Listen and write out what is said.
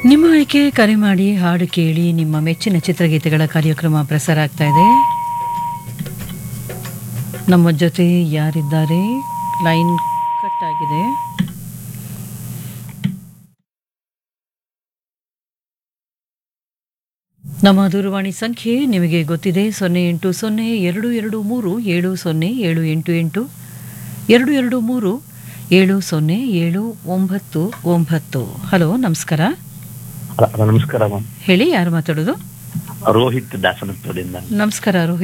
ನಿಮ್ಮ ಆಯ್ಕೆ ಕರೆ ಮಾಡಿ ಹಾಡು ಕೇಳಿ ನಿಮ್ಮ ಮೆಚ್ಚಿನ ಚಿತ್ರಗೀತೆಗಳ ಕಾರ್ಯಕ್ರಮ ಪ್ರಸಾರ ಆಗ್ತಾ ಇದೆ ನಮ್ಮ ಜೊತೆ ಯಾರಿದ್ದಾರೆ ಲೈನ್ ಕಟ್ ಆಗಿದೆ ನಮ್ಮ ದೂರವಾಣಿ ಸಂಖ್ಯೆ ನಿಮಗೆ ಗೊತ್ತಿದೆ ಸೊನ್ನೆ ಎಂಟು ಸೊನ್ನೆ ಎರಡು ಎರಡು ಮೂರು ಏಳು ಸೊನ್ನೆ ಏಳು ಎಂಟು ಎಂಟು ಎರಡು ಎರಡು ಮೂರು ಏಳು ಸೊನ್ನೆ ಏಳು ಒಂಬತ್ತು ಒಂಬತ್ತು ಹಲೋ ನಮಸ್ಕಾರ ಅ- ನಮಸ್ಕಾರ ಮ್ಯಾಮ್ ಹೇಳಿ ಯಾರು ಮಾತಾಡೋದು ರೋಹಿತ್ ದಾಸನಪುರದಿಂದ ನಮಸ್ಕಾರ ರೋಹಿತ್